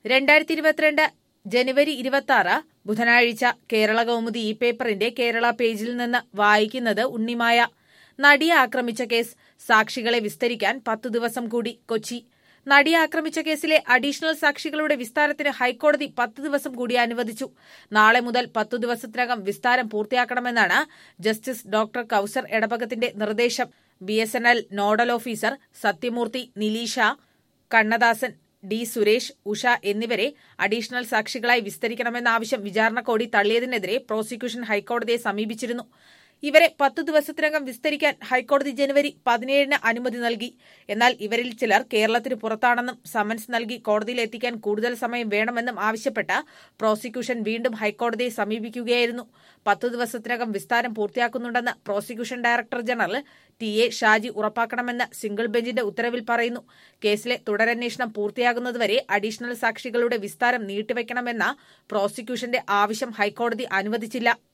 രണ്ടായിരത്തി ഇരുപത്തിരണ്ട് ജനുവരി ഇരുപത്തി ആറ് ബുധനാഴ്ച കേരള കൗമുദി ഇ പേപ്പറിന്റെ കേരള പേജിൽ നിന്ന് വായിക്കുന്നത് ഉണ്ണിമായ നടിയെ ആക്രമിച്ച കേസ് സാക്ഷികളെ വിസ്തരിക്കാൻ പത്തു ദിവസം കൂടി കൊച്ചി നടിയെ ആക്രമിച്ച കേസിലെ അഡീഷണൽ സാക്ഷികളുടെ വിസ്താരത്തിന് ഹൈക്കോടതി പത്ത് ദിവസം കൂടി അനുവദിച്ചു നാളെ മുതൽ പത്തു ദിവസത്തിനകം വിസ്താരം പൂർത്തിയാക്കണമെന്നാണ് ജസ്റ്റിസ് ഡോക്ടർ കൌസർ എടപ്പകത്തിന്റെ നിർദ്ദേശം B S N L nodal officer Sathyamoorthy Nileesha Kannadasan D Suresh Usha എന്നിവരെ അഡീഷണൽ സാക്ഷികളായി വിസ്തരിക്കണമെന്ന ആവശ്യം വിചാരണ കോടതി തള്ളിയതിനെതിരെ പ്രോസിക്യൂഷൻ ഹൈക്കോടതിയെ സമീപിച്ചിരുന്നു ഇവരെ പത്തു ദിവസത്തിനകം വിസ്തരിക്കാൻ ഹൈക്കോടതി ജനുവരി പതിനേഴിന് അനുമതി നൽകി എന്നാൽ ഇവരിൽ ചിലർ കേരളത്തിന് പുറത്താണെന്നും സമൻസ് നൽകി കോടതിയിൽ എത്തിക്കാൻ കൂടുതൽ സമയം വേണമെന്നും ആവശ്യപ്പെട്ട് പ്രോസിക്യൂഷൻ വീണ്ടും ഹൈക്കോടതിയെ സമീപിക്കുകയായിരുന്നു പത്തു ദിവസത്തിനകം വിസ്താരം പൂർത്തിയാക്കുന്നുണ്ടെന്ന് prosecution director general T A Shaji ഉറപ്പാക്കണമെന്ന് സിംഗിൾ ബെഞ്ചിന്റെ ഉത്തരവിൽ പറയുന്നു കേസിലെ തുടരന്വേഷണം പൂർത്തിയാകുന്നതുവരെ അഡീഷണൽ സാക്ഷികളുടെ വിസ്താരം നീട്ടിവെക്കണമെന്ന പ്രോസിക്യൂഷന്റെ ആവശ്യം ഹൈക്കോടതി അനുവദിച്ചില്ല